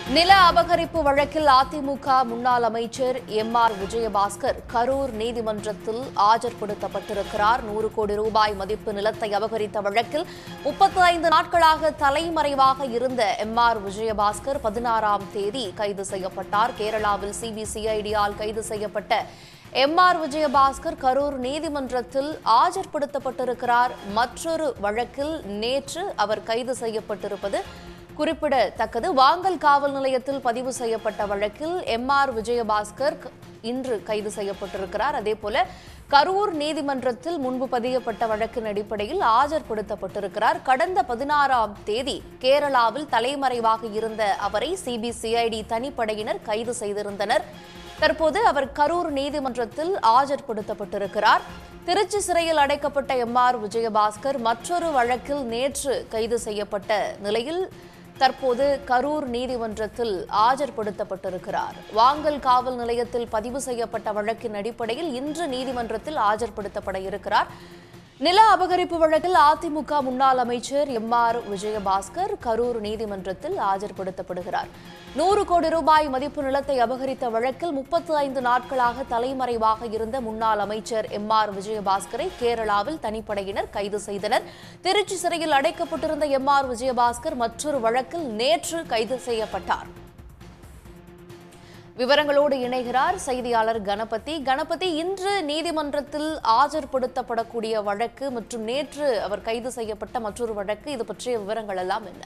நில அபகரிப்பு வழக்கில் அதிமுக முன்னாள் அமைச்சர் எம் ஆர் விஜயபாஸ்கர் கரூர் நீதிமன்றத்தில் ஆஜர்படுத்தப்பட்டிருக்கிறார் நூறு கோடி ரூபாய் மதிப்பு நிலத்தை அபகரித்த வழக்கில் முப்பத்தி ஐந்து நாட்களாக தலைமறைவாக இருந்த எம் ஆர் விஜயபாஸ்கர் பதினாறாம் தேதி கைது செய்யப்பட்டார் கேரளாவில் சிபிசிஐடியால் கைது செய்யப்பட்ட எம் ஆர் விஜயபாஸ்கர் கரூர் நீதிமன்றத்தில் ஆஜர்படுத்தப்பட்டிருக்கிறார் மற்றொரு வழக்கில் நேற்று அவர் கைது செய்யப்பட்டிருப்பது குறிப்பிடத்தக்கது வாங்கல் காவல் நிலையத்தில் பதிவு செய்யப்பட்ட வழக்கில் எம் ஆர் விஜயபாஸ்கர் க- இன்று கைது செய்யப்பட்டிருக்கிறார் அதேபோல கரூர் நீதிமன்றத்தில் முன்பு பதியப்பட்ட வழக்கின் அடிப்படையில் ஆஜர்படுத்தப்பட்டிருக்கிறார் கடந்த பதினாறாம் தேதி கேரளாவில் தலைமறைவாக இருந்த அவரை சிபிசிஐடி தனிப்படையினர் கைது செய்திருந்தனர் தற்போது அவர் கரூர் நீதிமன்றத்தில் ஆஜர்படுத்தப்பட்டிருக்கிறார் திருச்சி சிறையில் அடைக்கப்பட்ட எம் ஆர் விஜயபாஸ்கர் மற்றொரு வழக்கில் நேற்று கைது செய்யப்பட்ட நிலையில் தற்போது கரூர் நீதிமன்றத்தில் ஆஜர்படுத்தப்பட்டிருக்கிறார் வாங்கல் காவல் நிலையத்தில் பதிவு செய்யப்பட்ட வழக்கின் அடிப்படையில் இன்று நீதிமன்றத்தில் ஆஜர்படுத்தப்பட இருக்கிறார் நில அபகரிப்பு வழக்கில் அதிமுக முன்னாள் அமைச்சர் எம் ஆர் விஜயபாஸ்கர் கரூர் நீதிமன்றத்தில் ஆஜர்படுத்தப்படுகிறார் நூறு கோடி ரூபாய் மதிப்பு நிலத்தை அபகரித்த வழக்கில் முப்பத்தி ஐந்து நாட்களாக தலைமறைவாக இருந்த முன்னாள் அமைச்சர் எம் ஆர் விஜயபாஸ்கரை கேரளாவில் தனிப்படையினர் கைது செய்தனர் திருச்சி சிறையில் அடைக்கப்பட்டிருந்த எம் ஆர் விஜயபாஸ்கர் மற்றொரு வழக்கில் நேற்று கைது செய்யப்பட்டார் விவரங்களோடு இணைகிறார் செய்தியாளர் கணபதி கணபதி இன்று நீதிமன்றத்தில் ஆஜர்படுத்தப்படக்கூடிய வழக்கு மற்றும் நேற்று அவர் கைது செய்யப்பட்ட மற்றொரு வழக்கு இது பற்றிய விவரங்கள் எல்லாம் என்ன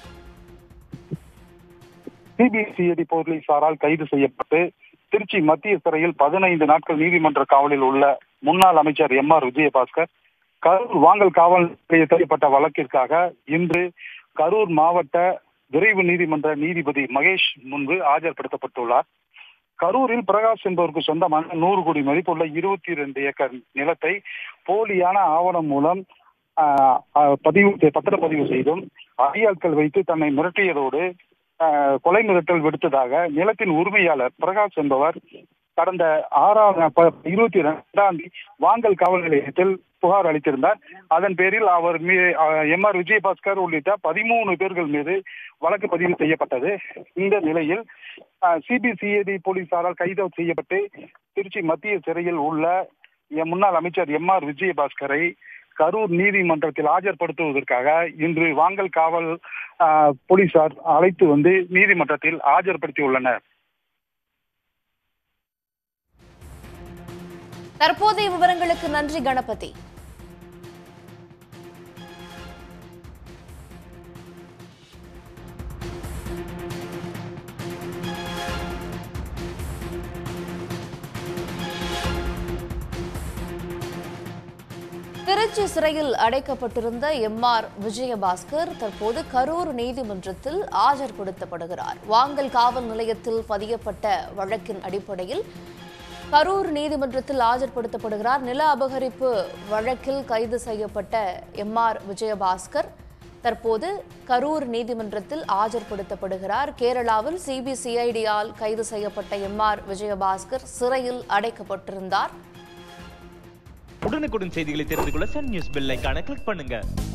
சிபிசிஐடி போலீசாரால் கைது செய்யப்பட்டு திருச்சி மத்திய சிறையில் பதினைந்து நாட்கள் நீதிமன்ற காவலில் உள்ள முன்னாள் அமைச்சர் எம் ஆர் விஜயபாஸ்கர் கரூர் வாங்கல் காவல் நிலையத்தில் செய்யப்பட்ட வழக்கிற்காக இன்று கரூர் மாவட்ட விரைவு நீதிமன்ற நீதிபதி மகேஷ் முன்பு ஆஜர்படுத்தப்பட்டுள்ளார் கரூரில் பிரகாஷ் என்பவருக்கு சொந்தமான நூறு கோடி மதிப்புள்ள இருபத்தி இரண்டு ஏக்கர் நிலத்தை போலியான ஆவணம் மூலம் ஆஹ், ஆஹ், பதிவு பத்திரப்பதிவு செய்தும் அடியாட்கள் வைத்து தன்னை மிரட்டியதோடு ஆஹ், கொலை மிரட்டல் விடுத்ததாக நிலத்தின் உரிமையாளர் பிரகாஷ் என்பவர் கடந்த ஆறாம் ப- இருபத்தி இரண்டாம் தேதி வாங்கல் காவல் நிலையத்தில் புகார் அளித்திருந்தார் அதன் பேரில் அவர் மீ எம் ஆர் விஜயபாஸ்கர் உள்ளிட்ட பதிமூணு பேர்கள் மீது வழக்கு பதிவு செய்யப்பட்டது இந்த நிலையில் சிபிசிஐடி போலீசாரால் கைது செய்யப்பட்டு திருச்சி மத்திய சிறையில் உள்ள எம் முன்னாள் அமைச்சர் எம் ஆர் விஜயபாஸ்கரை கரூர் நீதிமன்றத்தில் ஆஜர்படுத்துவதற்காக இன்று வாங்கல் காவல் ஆஹ், போலீசார் அழைத்து வந்து நீதிமன்றத்தில் ஆஜர்படுத்தியுள்ளனர் தற்போதைய விவரங்களுக்கு நன்றி கணபதி திருச்சி சிறையில் அடைக்கப்பட்டிருந்த எம் ஆர் விஜயபாஸ்கர் தற்போது கரூர் நீதிமன்றத்தில் ஆஜர்படுத்தப்படுகிறார் வாங்கல் காவல் நிலையத்தில் பதியப்பட்ட வழக்கின் அடிப்படையில் கரூர் நீதிமன்றத்தில் ஆஜர்படுத்தப்படுகிறார் நில அபகரிப்பு வழக்கில் கைது செய்யப்பட்ட எம் ஆர் விஜயபாஸ்கர் தற்போது கரூர் நீதிமன்றத்தில் ஆஜர்படுத்தப்படுகிறார் கேரளாவில் சிபிசிஐடியால் கைது செய்யப்பட்ட எம் ஆர் விஜயபாஸ்கர் சிறையில் அடைக்கப்பட்டிருந்தார் உடனுக்குடன் செய்திகளை தெரிந்து கொள்ள சன் நியூஸ் பெல் ஐகானை கிளிக் பண்ணுங்க